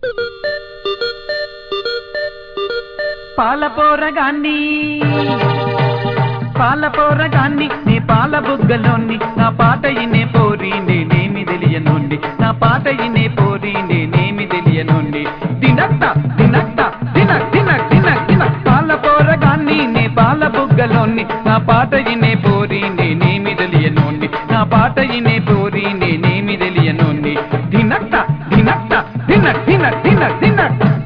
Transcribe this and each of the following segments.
పాలపోరగాన్ని పాలపోరగాన్ని నీ పాల బుగ్గలోని నా పాట ఇనే పోరి నేనేమి తెలియనుండి నా పాట ఇనే పోరి నేనేమి తెలియనుండి తినట్ట తినట్ట తిన తిన తిన తిన పాలపోరగాన్ని నీ పాల బుగ్గలోని నా పాట ఇనే పోరి నేనేమి తెలియనుండి నా పాట ఇనే పోరి నేనేమి తెలియనుండి తినట్ట తినట్ట తిన తిన తిన తిన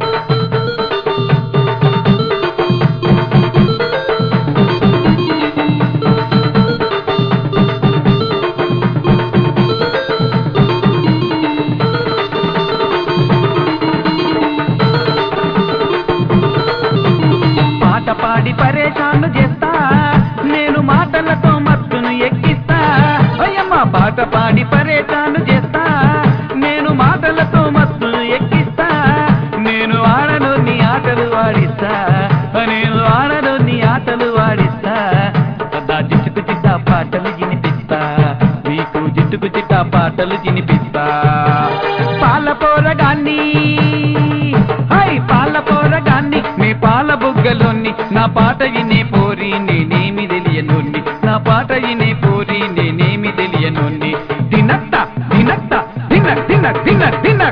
పాట పాడి పరేషాను చేస్తా నేను మాటలతో మత్తును ఎక్కిస్తా అయ్యమ్మ పాట పాడి పరేషాను చేస్తా నేను మాటలతో మత్తును ఎక్కిస్తా నేను ఆడను నీ ఆటలు వాడిస్తా నేను ఆడను నీ ఆటలు వాడిస్తా సదా జిట్టుకు చిట్ట పాటలు వినిపిస్తా నీకు జిట్టుకు చిట్ట పాటలు వినిపిస్తా పాల పోరగాన్ని హై పాల పోరగాన్ని మీ పాల బుగ్గలోని నా పాట వినే పోరి నేనేమి తెలియనుండి నా పాట వినే పోరి నేనేమి తెలియనుండి తినట్ట తినట్ట తిన తిన తిన తిన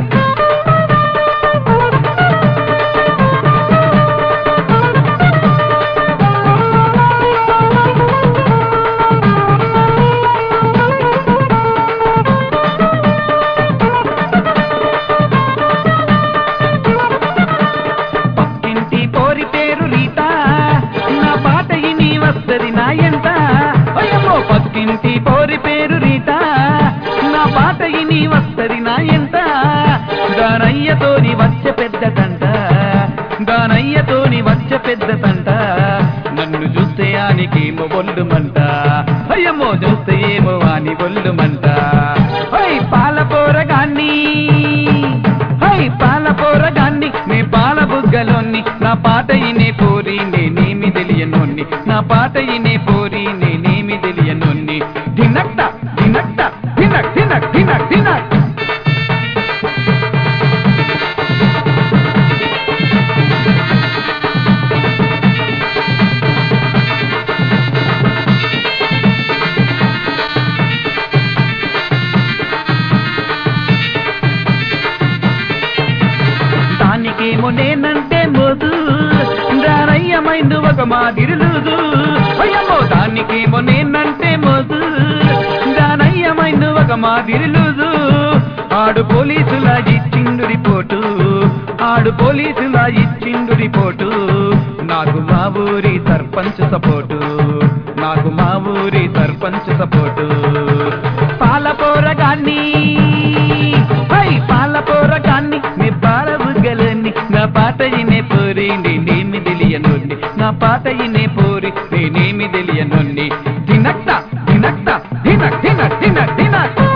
పక్కింటి పోరి పేరు రీత నా పాట ఇని వస్తది నా ఎంట అయ్యమ్మో పక్కింటి పోరి పేరు రీత నా పాట ఇని వస్తది నా ఎంట దానయ్యతోని వచ్చే పెద్ద తంట దానయ్యతోని వచ్చే పెద్ద తంట నన్ను చూస్తే ఆనికేమో ఒళ్ళుమంట అయ్యమ్మో చూస్తే ఏమో అని ఒళ్ళుమంట హై పాల పోరగాన్ని హై పాల పోరగాన్ని నీ పాల బుగ్గలోని నా పాట ఇనే పోరి నేనేమి తెలియనోన్ని నా పాట ఇనే పోరి నేనేమి తెలియనోన్ని తినట్ట తినట్ట తిన తిన తిన తిన దానికేమో నేనంటే మోదు దానయ్యమైంది ఒక మాదిరులుదు అయ్యమ్మో దానికేమో నేనంటే మోదు దానయ్యమైంది ఒక మాదిరులుదు ఆడు పోలీసులా ఇచ్చిండు రిపోర్టు ఆడు పోలీసులా ఇచ్చిండు రిపోర్టు నాకు మా ఊరి సర్పంచ్ సపోర్టు నాకు మా ఊరి సర్పంచ్ సపోర్టు పాల పోరగాన్ని హై పాల పోరగాన్ని మీ పాల బుగ్గలన్నీ నా పాట ఇనే పోరి నేనేమి తెలియనుండి నా పాట ఇనే పోరి నేనేమి తెలియనుండి తినట్ట తినట్ట తిన తిన తిన తిన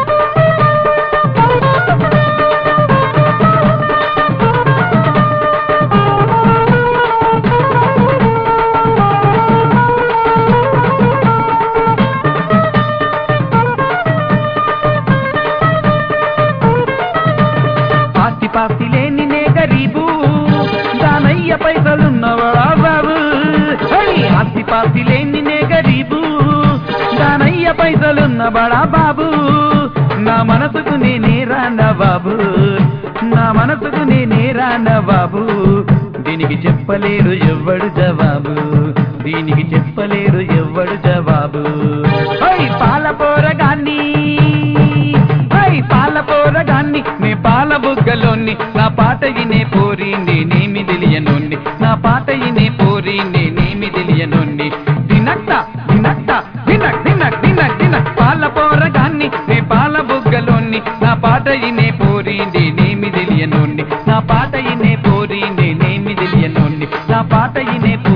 ఆస్తి పాస్తి లేని నే గరీబు దానయ్య పైసలున్నవడా బాబు హై! ఆస్తి పాస్తి లేని నే గరీబు దానయ్య పైసలున్న బడా బాబు నా మనసుకు నేనే రాన్న బాబు నా మనసుకు నేనే రాన్న బాబు దీనికి చెప్పలేడు ఎవ్వడు జవాబు దీనికి చెప్పలేడు ఎవ్వడు జవాబు హై పాల పోరగాన్ని హై పాల పోరగాన్ని నీ పాల బుగ్గలోని నా పాట ఇనే పోరి నేనేమి తెలియనుండి నా పాట ఇనే పోరి నేనేమి తెలియనుండి తినట్ట తినట్ట తిన తిన తిన తిన పాల పోరగాన్ని నీ పాల బుగ్గలోని నా పాట ఇనే పోరి నేనేమి తెలియనుండి నా పాట ఇనే పోరి నేనేమి తెలియనుండి నా పాట ఇనే పోరి